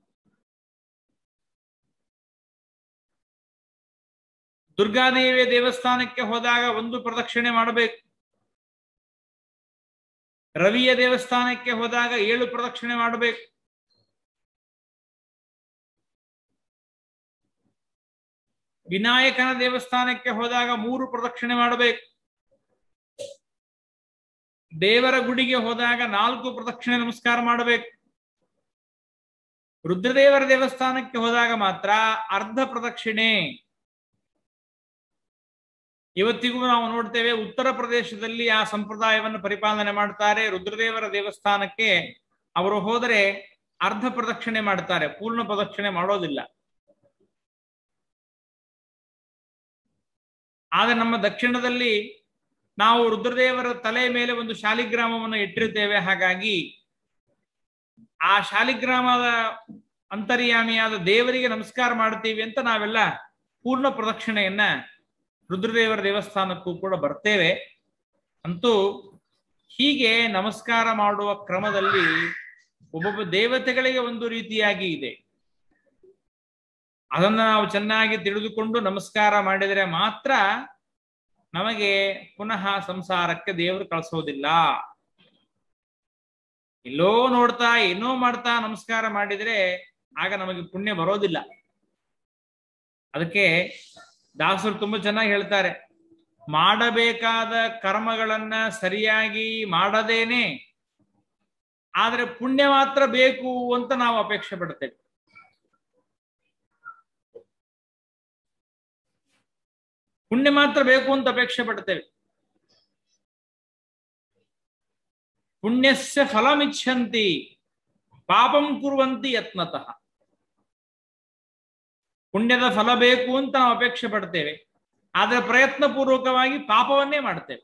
ದುರ್ಗಾದೇವಿಯ ದೇವಸ್ಥಾನಕ್ಕೆ ಹೋದಾಗ ಒಂದು ಪ್ರದಕ್ಷಿಣೆ ಮಾಡಬೇಕು ರವಿಯ ದೇವಸ್ಥಾನಕ್ಕೆ ಹೋದಾಗ ಏಳು ಪ್ರದಕ್ಷಿಣೆ ಮಾಡಬೇಕು ವಿನಾಯಕನ ದೇವಸ್ಥಾನಕ್ಕೆ ಹೋದಾಗ ಮೂರು ಪ್ರದಕ್ಷಿಣೆ ಮಾಡಬೇಕು ದೇವರ ಗುಡಿಗೆ ಹೋದಾಗ ನಾಲ್ಕು ಪ್ರದಕ್ಷಿಣೆ ನಮಸ್ಕಾರ ಮಾಡಬೇಕು ರುದ್ರದೇವರ ದೇವಸ್ಥಾನಕ್ಕೆ ಹೋದಾಗ ಮಾತ್ರ ಅರ್ಧ ಪ್ರದಕ್ಷಿಣೆ ಇವತ್ತಿಗೂ ನಾವು ನೋಡ್ತೇವೆ ಉತ್ತರ ಪ್ರದೇಶದಲ್ಲಿ ಆ ಸಂಪ್ರದಾಯವನ್ನು ಪರಿಪಾಲನೆ ಮಾಡ್ತಾರೆ ರುದ್ರದೇವರ ದೇವಸ್ಥಾನಕ್ಕೆ ಅವರು ಹೋದರೆ ಅರ್ಧ ಪ್ರದಕ್ಷಿಣೆ ಮಾಡ್ತಾರೆ ಪೂರ್ಣ ಪ್ರದಕ್ಷಿಣೆ ಮಾಡೋದಿಲ್ಲ ಆದ್ರೆ ನಮ್ಮ ದಕ್ಷಿಣದಲ್ಲಿ ನಾವು ರುದ್ರದೇವರ ತಲೆ ಮೇಲೆ ಒಂದು ಶಾಲಿಗ್ರಾಮವನ್ನು ಇಟ್ಟಿರ್ತೇವೆ ಹಾಗಾಗಿ ಆ ಶಾಲಿಗ್ರಾಮದ ಅಂತರ್ಯಾಮಿಯಾದ ದೇವರಿಗೆ ನಮಸ್ಕಾರ ಮಾಡ್ತೀವಿ ಅಂತ ನಾವೆಲ್ಲ ಪೂರ್ಣ ಪ್ರದಕ್ಷಿಣೆಯನ್ನ ರುದ್ರದೇವರ ದೇವಸ್ಥಾನಕ್ಕೂ ಕೂಡ ಬರ್ತೇವೆ ಅಂತೂ ಹೀಗೆ ನಮಸ್ಕಾರ ಮಾಡುವ ಕ್ರಮದಲ್ಲಿ ಒಬ್ಬೊಬ್ಬ ದೇವತೆಗಳಿಗೆ ಒಂದು ರೀತಿಯಾಗಿ ಇದೆ ಅದನ್ನ ನಾವು ಚೆನ್ನಾಗಿ ತಿಳಿದುಕೊಂಡು ನಮಸ್ಕಾರ ಮಾಡಿದರೆ ಮಾತ್ರ ನಮಗೆ ಪುನಃ ಸಂಸಾರಕ್ಕೆ ದೇವರು ಕಳಿಸೋದಿಲ್ಲ ಎಲ್ಲೋ ನೋಡ್ತಾ ಏನೋ ಮಾಡ್ತಾ ನಮಸ್ಕಾರ ಮಾಡಿದ್ರೆ ಆಗ ನಮಗೆ ಪುಣ್ಯ ಬರೋದಿಲ್ಲ ಅದಕ್ಕೆ ದಾಸರು ತುಂಬಾ ಚೆನ್ನಾಗಿ ಹೇಳ್ತಾರೆ ಮಾಡಬೇಕಾದ ಕರ್ಮಗಳನ್ನ ಸರಿಯಾಗಿ ಮಾಡದೇನೆ ಆದ್ರೆ ಪುಣ್ಯ ಮಾತ್ರ ಬೇಕು ಅಂತ ನಾವು ಅಪೇಕ್ಷೆ ಪಡ್ತೇವೆ ಪುಣ್ಯ ಮಾತ್ರ ಬೇಕು ಅಂತ ಅಪೇಕ್ಷೆ ಪಡ್ತೇವೆ ಪುಣ್ಯಸ್ಯ ಫಲಮಿಚ್ಛಂತಿ ಪಾಪಂ ಕುರುವಂತಿ ಯತ್ನತಃ ಪುಣ್ಯದ ಫಲ ಬೇಕು ಅಂತ ನಾವು ಅಪೇಕ್ಷೆ ಪಡ್ತೇವೆ ಆದ್ರೆ ಪ್ರಯತ್ನ ಪೂರ್ವಕವಾಗಿ ಪಾಪವನ್ನೇ ಮಾಡ್ತೇವೆ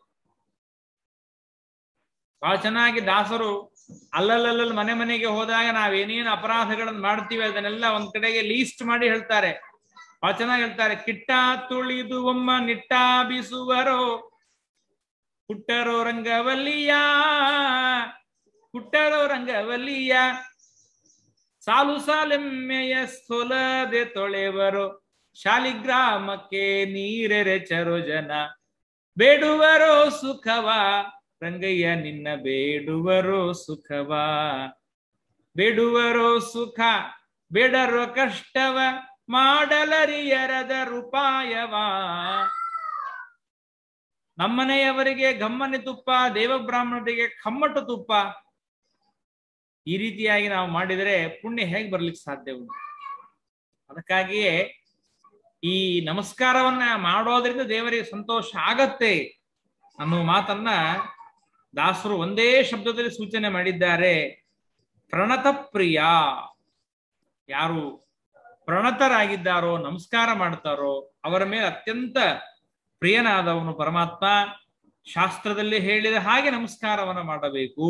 ಬಹಳ ಚೆನ್ನಾಗಿ ದಾಸರು ಅಲ್ಲಲ್ಲಲ್ಲಿ ಮನೆ ಮನೆಗೆ ಹೋದಾಗ ನಾವೇನೇನು ಅಪರಾಧಗಳನ್ನು ಮಾಡ್ತೀವಿ ಅದನ್ನೆಲ್ಲ ಒಂದ್ ಕಡೆಗೆ ಲೀಸ್ಟ್ ಮಾಡಿ ಹೇಳ್ತಾರೆ ಬಹಳ ಚೆನ್ನಾಗಿ ಹೇಳ್ತಾರೆ ಕಿಟ್ಟ ತುಳಿದು ಒಮ್ಮ ನಿಟ್ಟ ಬೀಸುವರೋ ಕುಟ್ಟರೋ ರಂಗವಲ್ಲಿಯ ಕುಟ್ಟರೋ ರಂಗವಲ್ಲಿಯ ಸಾಲು ಸಾಲೆಮ್ಮೆಯ ಸೊಲದೆ ತೊಳೆವರು ಶಾಲಿಗ್ರಾಮಕ್ಕೆ ನೀರೆರೆಚರೋ ಜನ ಬೇಡುವರೋ ಸುಖವ ರಂಗಯ್ಯ ನಿನ್ನ ಬೇಡುವರೋ ಸುಖವ ಬೇಡುವರೋ ಸುಖ ಬೇಡರೋ ಕಷ್ಟವ ಮಾಡಲರಿಯರದ ರೂಪಾಯವ ನಮ್ಮನೆಯವರಿಗೆ ಗಮ್ಮನೆ ತುಪ್ಪ ದೇವಬ್ರಾಹ್ಮಣರಿಗೆ ಕಮ್ಮಟು ತುಪ್ಪ ಈ ರೀತಿಯಾಗಿ ನಾವು ಮಾಡಿದರೆ ಪುಣ್ಯ ಹೇಗೆ ಬರ್ಲಿಕ್ಕೆ ಸಾಧ್ಯ ಉಂಟು ಅದಕ್ಕಾಗಿಯೇ ಈ ನಮಸ್ಕಾರವನ್ನ ಮಾಡೋದ್ರಿಂದ ದೇವರಿಗೆ ಸಂತೋಷ ಆಗತ್ತೆ ಅನ್ನುವ ಮಾತನ್ನ ದಾಸರು ಒಂದೇ ಶಬ್ದದಲ್ಲಿ ಸೂಚನೆ ಮಾಡಿದ್ದಾರೆ ಪ್ರಣತ ಪ್ರಿಯ ಯಾರು ಪ್ರಣತರಾಗಿದ್ದಾರೋ ನಮಸ್ಕಾರ ಮಾಡ್ತಾರೋ ಅವರ ಮೇಲೆ ಅತ್ಯಂತ ಪ್ರಿಯನಾದವನು ಪರಮಾತ್ಮ ಶಾಸ್ತ್ರದಲ್ಲಿ ಹೇಳಿದ ಹಾಗೆ ನಮಸ್ಕಾರವನ್ನು ಮಾಡಬೇಕು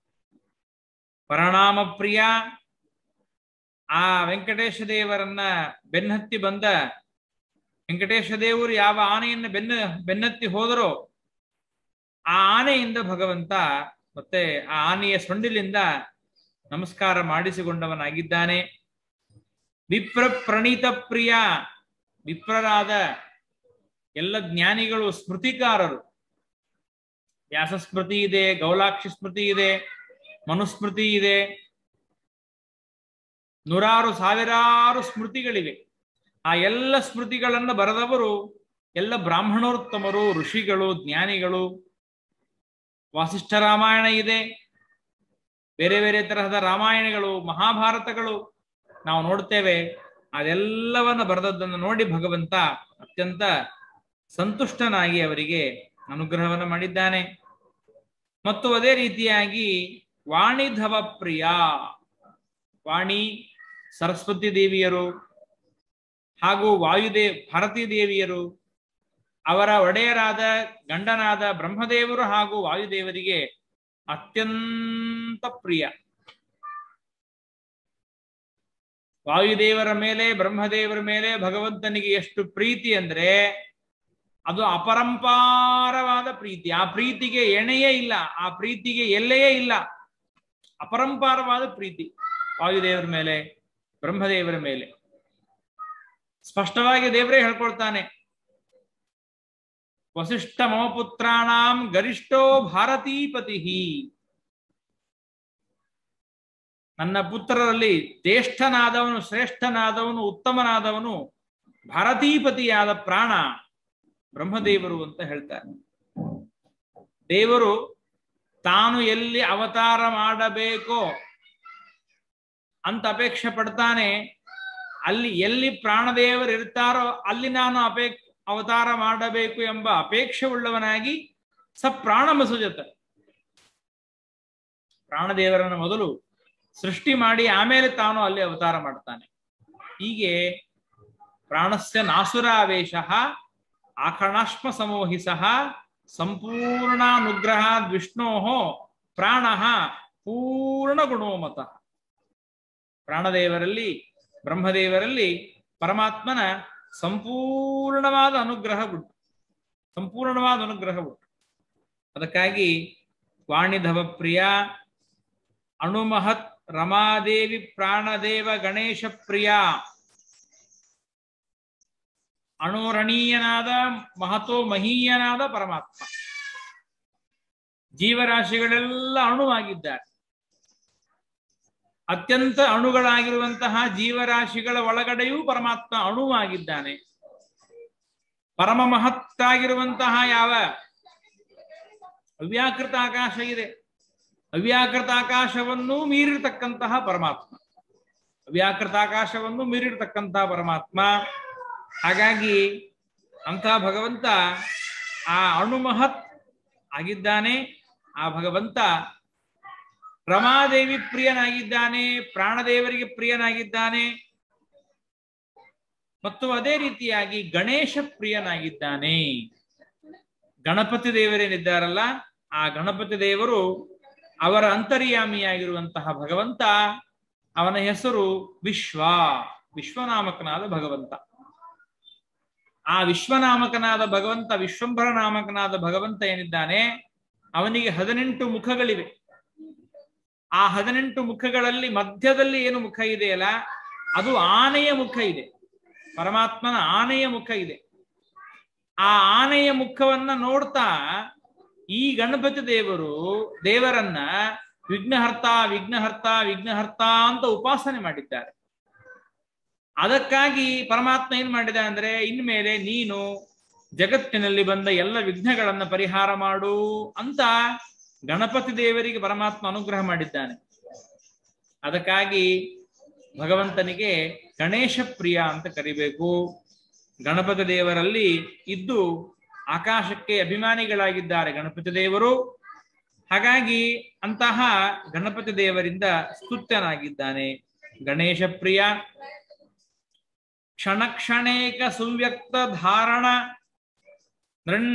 ಪರಿಣಾಮ ಪ್ರಿಯ ಆ ವೆಂಕಟೇಶ ದೇವರನ್ನ ಬೆನ್ನತ್ತಿ ಬಂದ ವೆಂಕಟೇಶ ದೇವರು ಯಾವ ಆನೆಯನ್ನ ಬೆನ್ನ ಬೆನ್ನತ್ತಿ ಹೋದರೋ ಆ ಆನೆಯಿಂದ ಭಗವಂತ ಮತ್ತೆ ಆ ಆನೆಯ ಸೊಂಡಿಲಿಂದ ನಮಸ್ಕಾರ ಮಾಡಿಸಿಕೊಂಡವನಾಗಿದ್ದಾನೆ ವಿಪ್ರ ಪ್ರಣೀತ ಪ್ರಿಯ ವಿಪ್ರರಾದ ಎಲ್ಲ ಜ್ಞಾನಿಗಳು ಸ್ಮೃತಿಕಾರರು ವ್ಯಾಸ ಸ್ಮೃತಿ ಇದೆ ಗೌಲಾಕ್ಷಿ ಸ್ಮೃತಿ ಇದೆ ಮನುಸ್ಮೃತಿ ಇದೆ ನೂರಾರು ಸಾವಿರಾರು ಸ್ಮೃತಿಗಳಿವೆ ಆ ಎಲ್ಲ ಸ್ಮೃತಿಗಳನ್ನು ಬರೆದವರು ಎಲ್ಲ ಬ್ರಾಹ್ಮಣೋತ್ತಮರು ಋಷಿಗಳು ಜ್ಞಾನಿಗಳು ವಾಸಿಷ್ಠ ರಾಮಾಯಣ ಇದೆ ಬೇರೆ ಬೇರೆ ತರಹದ ರಾಮಾಯಣಗಳು ಮಹಾಭಾರತಗಳು ನಾವು ನೋಡ್ತೇವೆ ಅದೆಲ್ಲವನ್ನ ಬರೆದದ್ದನ್ನು ನೋಡಿ ಭಗವಂತ ಅತ್ಯಂತ ಸಂತುಷ್ಟನಾಗಿ ಅವರಿಗೆ ಅನುಗ್ರಹವನ್ನು ಮಾಡಿದ್ದಾನೆ ಮತ್ತು ಅದೇ ರೀತಿಯಾಗಿ ವಾಣಿಧವ ಪ್ರಿಯ ವಾಣಿ ಸರಸ್ವತಿ ದೇವಿಯರು ಹಾಗೂ ವಾಯುದೇ ಭಾರತೀ ದೇವಿಯರು ಅವರ ಒಡೆಯರಾದ ಗಂಡನಾದ ಬ್ರಹ್ಮದೇವರು ಹಾಗೂ ವಾಯುದೇವರಿಗೆ ಅತ್ಯಂತ ಪ್ರಿಯ ವಾಯುದೇವರ ಮೇಲೆ ಬ್ರಹ್ಮದೇವರ ಮೇಲೆ ಭಗವಂತನಿಗೆ ಎಷ್ಟು ಪ್ರೀತಿ ಅಂದ್ರೆ ಅದು ಅಪರಂಪಾರವಾದ ಪ್ರೀತಿ ಆ ಪ್ರೀತಿಗೆ ಎಣೆಯೇ ಇಲ್ಲ ಆ ಪ್ರೀತಿಗೆ ಎಲ್ಲೆಯೇ ಇಲ್ಲ ಅಪರಂಪಾರವಾದ ಪ್ರೀತಿ ವಾಯುದೇವರ ಮೇಲೆ ಬ್ರಹ್ಮದೇವರ ಮೇಲೆ ಸ್ಪಷ್ಟವಾಗಿ ದೇವರೇ ಹೇಳ್ಕೊಳ್ತಾನೆ ವಸಿಷ್ಠ ಮಮ ಪುತ್ರಾಣಾಂ ಗರಿಷ್ಠೋ ಭಾರತೀಪತಿ ನನ್ನ ಪುತ್ರರಲ್ಲಿ ಜ್ಯೇಷ್ಠನಾದವನು ಶ್ರೇಷ್ಠನಾದವನು ಉತ್ತಮನಾದವನು ಭಾರತೀಪತಿಯಾದ ಪ್ರಾಣ ಬ್ರಹ್ಮದೇವರು ಅಂತ ಹೇಳ್ತಾರೆ ದೇವರು ತಾನು ಎಲ್ಲಿ ಅವತಾರ ಮಾಡಬೇಕೋ ಅಂತ ಅಪೇಕ್ಷೆ ಪಡ್ತಾನೆ ಅಲ್ಲಿ ಎಲ್ಲಿ ಪ್ರಾಣದೇವರು ಇರ್ತಾರೋ ಅಲ್ಲಿ ನಾನು ಅಪೇಕ್ಷ ಅವತಾರ ಮಾಡಬೇಕು ಎಂಬ ಅಪೇಕ್ಷೆ ಉಳ್ಳವನಾಗಿ ಸ ಪ್ರಾಣಮಸುಜತ ಪ್ರಾಣದೇವರನ್ನು ಮೊದಲು ಸೃಷ್ಟಿ ಮಾಡಿ ಆಮೇಲೆ ತಾನು ಅಲ್ಲಿ ಅವತಾರ ಮಾಡ್ತಾನೆ ಹೀಗೆ ಪ್ರಾಣಸ್ಯ ನಾಸುರಾವೇಶ ಆಕರ್ಣಾಶ್ಮ ಸಮೋಹಿ ಸಹ ಸಂಪೂರ್ಣಾನುಗ್ರಹ ವಿಷ್ಣೋ ಪ್ರಾಣ ಪೂರ್ಣ ಗುಣೋಮತ ಪ್ರಾಣದೇವರಲ್ಲಿ ಬ್ರಹ್ಮದೇವರಲ್ಲಿ ಪರಮಾತ್ಮನ ಸಂಪೂರ್ಣವಾದ ಅನುಗ್ರಹ ಉಂಟು ಸಂಪೂರ್ಣವಾದ ಅನುಗ್ರಹ ಉಂಟು ಅದಕ್ಕಾಗಿ ವಾಣಿಧವ ಪ್ರಿಯ ಅಣುಮಹತ್ ರಮಾದೇವಿ ಪ್ರಾಣದೇವ ಗಣೇಶ ಪ್ರಿಯ ಅಣುರಣೀಯನಾದ ಮಹತೋ ಮಹೀಯನಾದ ಪರಮಾತ್ಮ ಜೀವರಾಶಿಗಳೆಲ್ಲ ಅಣುವಾಗಿದ್ದಾರೆ ಅತ್ಯಂತ ಅಣುಗಳಾಗಿರುವಂತಹ ಜೀವರಾಶಿಗಳ ಒಳಗಡೆಯೂ ಪರಮಾತ್ಮ ಅಣುವಾಗಿದ್ದಾನೆ ಪರಮ ಮಹತ್ತಾಗಿರುವಂತಹ ಯಾವ ಅವ್ಯಾಕೃತ ಆಕಾಶ ಇದೆ ಅವ್ಯಾಕೃತ ಆಕಾಶವನ್ನೂ ಮೀರಿರ್ತಕ್ಕಂತಹ ಪರಮಾತ್ಮ ಅವ್ಯಾಕೃತ ಆಕಾಶವನ್ನು ಮೀರಿರ್ತಕ್ಕಂತಹ ಪರಮಾತ್ಮ ಹಾಗಾಗಿ ಅಂತಹ ಭಗವಂತ ಆ ಅಣುಮಹತ್ ಆಗಿದ್ದಾನೆ ಆ ಭಗವಂತ ರಮಾದೇವಿ ಪ್ರಿಯನಾಗಿದ್ದಾನೆ ಪ್ರಾಣದೇವರಿಗೆ ಪ್ರಿಯನಾಗಿದ್ದಾನೆ ಮತ್ತು ಅದೇ ರೀತಿಯಾಗಿ ಗಣೇಶ ಪ್ರಿಯನಾಗಿದ್ದಾನೆ ಗಣಪತಿ ದೇವರೇನಿದ್ದಾರಲ್ಲ ಆ ಗಣಪತಿ ದೇವರು ಅವರ ಅಂತರ್ಯಾಮಿಯಾಗಿರುವಂತಹ ಭಗವಂತ ಅವನ ಹೆಸರು ವಿಶ್ವ ವಿಶ್ವನಾಮಕನಾದ ಭಗವಂತ ಆ ವಿಶ್ವನಾಮಕನಾದ ಭಗವಂತ ವಿಶ್ವಂಭರ ನಾಮಕನಾದ ಭಗವಂತ ಏನಿದ್ದಾನೆ ಅವನಿಗೆ ಹದಿನೆಂಟು ಮುಖಗಳಿವೆ ಆ ಹದಿನೆಂಟು ಮುಖಗಳಲ್ಲಿ ಮಧ್ಯದಲ್ಲಿ ಏನು ಮುಖ ಇದೆಯಲ್ಲ ಅದು ಆನೆಯ ಮುಖ ಇದೆ ಪರಮಾತ್ಮನ ಆನೆಯ ಮುಖ ಇದೆ ಆ ಆನೆಯ ಮುಖವನ್ನ ನೋಡ್ತಾ ಈ ಗಣಪತಿ ದೇವರು ದೇವರನ್ನ ವಿಘ್ನಹರ್ತ ವಿಘ್ನಹರ್ತ ವಿಘ್ನಹರ್ತ ಅಂತ ಉಪಾಸನೆ ಮಾಡಿದ್ದಾರೆ ಅದಕ್ಕಾಗಿ ಪರಮಾತ್ಮ ಏನ್ ಮಾಡಿದ ಅಂದ್ರೆ ಇನ್ಮೇಲೆ ನೀನು ಜಗತ್ತಿನಲ್ಲಿ ಬಂದ ಎಲ್ಲ ವಿಘ್ನಗಳನ್ನ ಪರಿಹಾರ ಮಾಡು ಅಂತ ಗಣಪತಿ ದೇವರಿಗೆ ಪರಮಾತ್ಮ ಅನುಗ್ರಹ ಮಾಡಿದ್ದಾನೆ ಅದಕ್ಕಾಗಿ ಭಗವಂತನಿಗೆ ಗಣೇಶ ಪ್ರಿಯ ಅಂತ ಕರಿಬೇಕು ಗಣಪತಿ ದೇವರಲ್ಲಿ ಇದ್ದು ಆಕಾಶಕ್ಕೆ ಅಭಿಮಾನಿಗಳಾಗಿದ್ದಾರೆ ಗಣಪತಿ ದೇವರು ಹಾಗಾಗಿ ಅಂತಹ ಗಣಪತಿ ದೇವರಿಂದ ಸ್ತುತ್ಯನಾಗಿದ್ದಾನೆ ಗಣೇಶ ಪ್ರಿಯ ಕ್ಷಣ ಕ್ಷಣೇಕ ಸುವ್ಯಕ್ತ ಧಾರಣ ನೃಣ್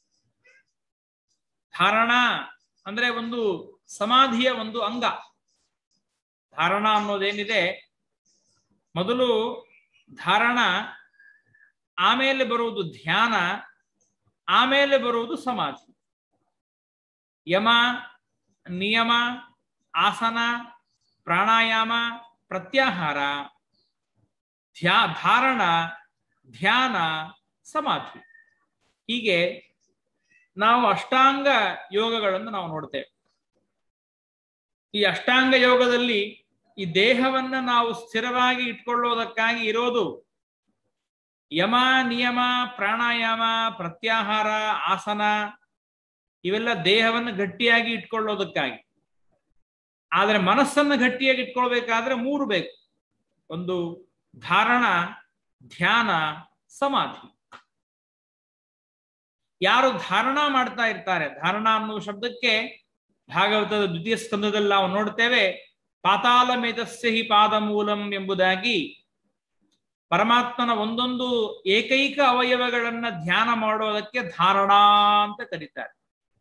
ಧಾರಣ ಅಂದ್ರೆ ಒಂದು ಸಮಾಧಿಯ ಒಂದು ಅಂಗ ಧಾರಣ ಅನ್ನೋದೇನಿದೆ ಮೊದಲು ಧಾರಣ ಆಮೇಲೆ ಬರುವುದು ಧ್ಯಾನ ಆಮೇಲೆ ಬರುವುದು ಸಮಾಧಿ ಯಮ ನಿಯಮ ಆಸನ ಪ್ರಾಣಾಯಾಮ ಪ್ರತ್ಯಾಹಾರ ಧ್ಯಾ ಧಾರಣ ಧ್ಯಾನ ಸಮಾಧಿ ಹೀಗೆ ನಾವು ಅಷ್ಟಾಂಗ ಯೋಗಗಳನ್ನು ನಾವು ನೋಡ್ತೇವೆ ಈ ಅಷ್ಟಾಂಗ ಯೋಗದಲ್ಲಿ ಈ ದೇಹವನ್ನ ನಾವು ಸ್ಥಿರವಾಗಿ ಇಟ್ಕೊಳ್ಳೋದಕ್ಕಾಗಿ ಇರೋದು ಯಮ ನಿಯಮ ಪ್ರಾಣಾಯಾಮ ಪ್ರತ್ಯಾಹಾರ ಆಸನ ಇವೆಲ್ಲ ದೇಹವನ್ನು ಗಟ್ಟಿಯಾಗಿ ಇಟ್ಕೊಳ್ಳೋದಕ್ಕಾಗಿ ಆದರೆ ಮನಸ್ಸನ್ನು ಗಟ್ಟಿಯಾಗಿ ಇಟ್ಕೊಳ್ಬೇಕಾದ್ರೆ ಮೂರು ಬೇಕು ಒಂದು ಧಾರಣ ಧ್ಯಾನ ಸಮಾಧಿ ಯಾರು ಧಾರಣ ಮಾಡ್ತಾ ಇರ್ತಾರೆ ಧಾರಣ ಅನ್ನುವ ಶಬ್ದಕ್ಕೆ ಭಾಗವತದ ದ್ವಿತೀಯ ಸ್ಕಂದದಲ್ಲಿ ನಾವು ನೋಡ್ತೇವೆ ಪಾತಾಳ ಮೇಧಸ್ಯ ಹಿ ಪಾದಮೂಲಂ ಎಂಬುದಾಗಿ ಪರಮಾತ್ಮನ ಒಂದೊಂದು ಏಕೈಕ ಅವಯವಗಳನ್ನ ಧ್ಯಾನ ಮಾಡೋದಕ್ಕೆ ಧಾರಣ ಅಂತ ಕರೀತಾರೆ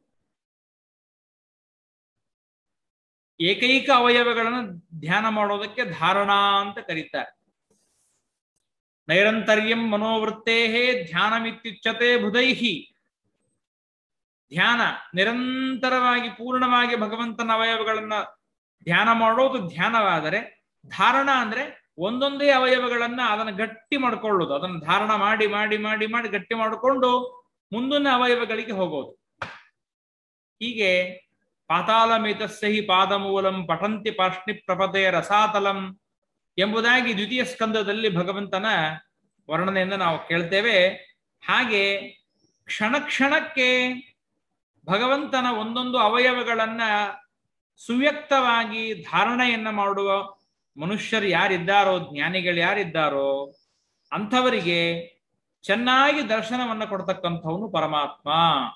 ಏಕೈಕ ಅವಯವಗಳನ್ನು ಧ್ಯಾನ ಮಾಡೋದಕ್ಕೆ ಧಾರಣ ಅಂತ ಕರೀತಾರೆ ನೈರಂತರ್ಯಂ ಮನೋವೃತ್ತೇ ಧ್ಯಾನಮಿತ್ಯುಚ್ಯತೆ ಬುಧೈಹಿ ಧ್ಯಾನ ನಿರಂತರವಾಗಿ ಪೂರ್ಣವಾಗಿ ಭಗವಂತನ ಅವಯವಗಳನ್ನ ಧ್ಯಾನ ಮಾಡೋದು ಧ್ಯಾನವಾದರೆ ಧಾರಣ ಅಂದ್ರೆ ಒಂದೊಂದೇ ಅವಯವಗಳನ್ನ ಅದನ್ನ ಗಟ್ಟಿ ಮಾಡ್ಕೊಳ್ಳೋದು ಅದನ್ನ ಧಾರಣ ಮಾಡಿ ಮಾಡಿ ಮಾಡಿ ಮಾಡಿ ಗಟ್ಟಿ ಮಾಡಿಕೊಂಡು ಮುಂದಿನ ಅವಯವಗಳಿಗೆ ಹೋಗೋದು ಹೀಗೆ ಪಾತಾಳ ಮೇತಸ್ಸಹಿ ಪಾದಮೂಲಂ ಪಠಂತಿ ಪಾರ್ಷ್ಣಿ ಪ್ರಪದೇ ರಸಾತಲಂ ಎಂಬುದಾಗಿ ದ್ವಿತೀಯ ಸ್ಕಂದದಲ್ಲಿ ಭಗವಂತನ ವರ್ಣನೆಯಿಂದ ನಾವು ಕೇಳ್ತೇವೆ ಹಾಗೆ ಕ್ಷಣ ಕ್ಷಣಕ್ಕೆ ಭಗವಂತನ ಒಂದೊಂದು ಅವಯವಗಳನ್ನ ಸುವ್ಯಕ್ತವಾಗಿ ಧಾರಣೆಯನ್ನ ಮಾಡುವ ಮನುಷ್ಯರು ಯಾರಿದ್ದಾರೋ ಜ್ಞಾನಿಗಳು ಯಾರಿದ್ದಾರೋ ಅಂಥವರಿಗೆ ಚೆನ್ನಾಗಿ ದರ್ಶನವನ್ನ ಕೊಡ್ತಕ್ಕಂಥವನು ಪರಮಾತ್ಮ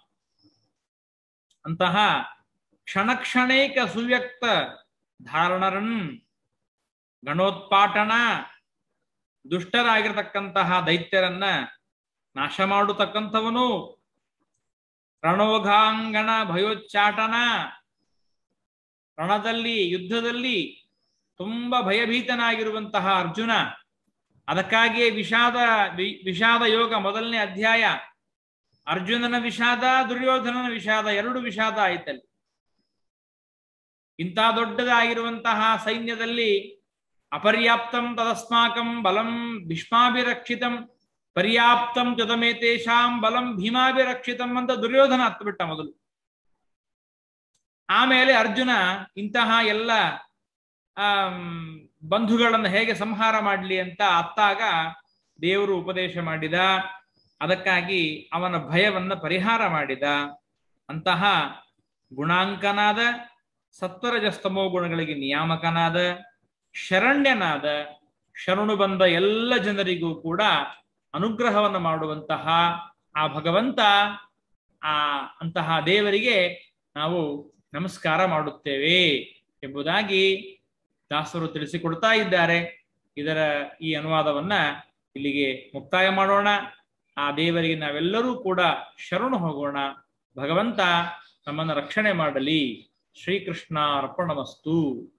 ಅಂತಹ ಕ್ಷಣ ಕ್ಷಣೈಕ ಸುವ್ಯಕ್ತ ಧಾರಣರನ್ ಗಣೋತ್ಪಾಟನ ದುಷ್ಟರಾಗಿರ್ತಕ್ಕಂತಹ ದೈತ್ಯರನ್ನ ನಾಶ ಮಾಡತಕ್ಕಂಥವನು ರಣೋಘಾಂಗಣ ಭಯೋಚ್ಚಾಟನ ರಣದಲ್ಲಿ ಯುದ್ಧದಲ್ಲಿ ತುಂಬಾ ಭಯಭೀತನಾಗಿರುವಂತಹ ಅರ್ಜುನ ಅದಕ್ಕಾಗಿಯೇ ವಿಷಾದ ವಿಷಾದ ಯೋಗ ಮೊದಲನೇ ಅಧ್ಯಾಯ ಅರ್ಜುನನ ವಿಷಾದ ದುರ್ಯೋಧನನ ವಿಷಾದ ಎರಡು ವಿಷಾದ ಆಯ್ತಲ್ಲಿ ಇಂಥ ದೊಡ್ಡದಾಗಿರುವಂತಹ ಸೈನ್ಯದಲ್ಲಿ ಅಪರ್ಯಾಪ್ತಂ ತದಸ್ಮಾಕಂ ಬಲಂ ಭೀಷ್ಮಾಭಿರಕ್ಷಿತಂ ಪರ್ಯಾಪ್ತಂ ತದಮೇತೇಶಾಂ ಬಲಂ ಭೀಮಾಭಿರಕ್ಷಿತಂ ಅಂತ ದುರ್ಯೋಧನ ಹತ್ತುಬಿಟ್ಟ ಮೊದಲು ಆಮೇಲೆ ಅರ್ಜುನ ಇಂತಹ ಎಲ್ಲ ಆ ಬಂಧುಗಳನ್ನು ಹೇಗೆ ಸಂಹಾರ ಮಾಡಲಿ ಅಂತ ಅತ್ತಾಗ ದೇವರು ಉಪದೇಶ ಮಾಡಿದ ಅದಕ್ಕಾಗಿ ಅವನ ಭಯವನ್ನ ಪರಿಹಾರ ಮಾಡಿದ ಅಂತಹ ಗುಣಾಂಕನಾದ ಸತ್ವರಜಸ್ತಮೋ ಗುಣಗಳಿಗೆ ನಿಯಾಮಕನಾದ ಶರಣ್ಯನಾದ ಶರಣು ಬಂದ ಎಲ್ಲ ಜನರಿಗೂ ಕೂಡ ಅನುಗ್ರಹವನ್ನು ಮಾಡುವಂತಹ ಆ ಭಗವಂತ ಆ ಅಂತಹ ದೇವರಿಗೆ ನಾವು ನಮಸ್ಕಾರ ಮಾಡುತ್ತೇವೆ ಎಂಬುದಾಗಿ ದಾಸರು ತಿಳಿಸಿಕೊಡ್ತಾ ಇದ್ದಾರೆ ಇದರ ಈ ಅನುವಾದವನ್ನ ಇಲ್ಲಿಗೆ ಮುಕ್ತಾಯ ಮಾಡೋಣ ಆ ದೇವರಿಗೆ ನಾವೆಲ್ಲರೂ ಕೂಡ ಶರಣು ಹೋಗೋಣ ಭಗವಂತ ನಮ್ಮನ್ನು ರಕ್ಷಣೆ ಮಾಡಲಿ ಶ್ರೀಕೃಷ್ಣ ಅರ್ಪಣಮಸ್ತು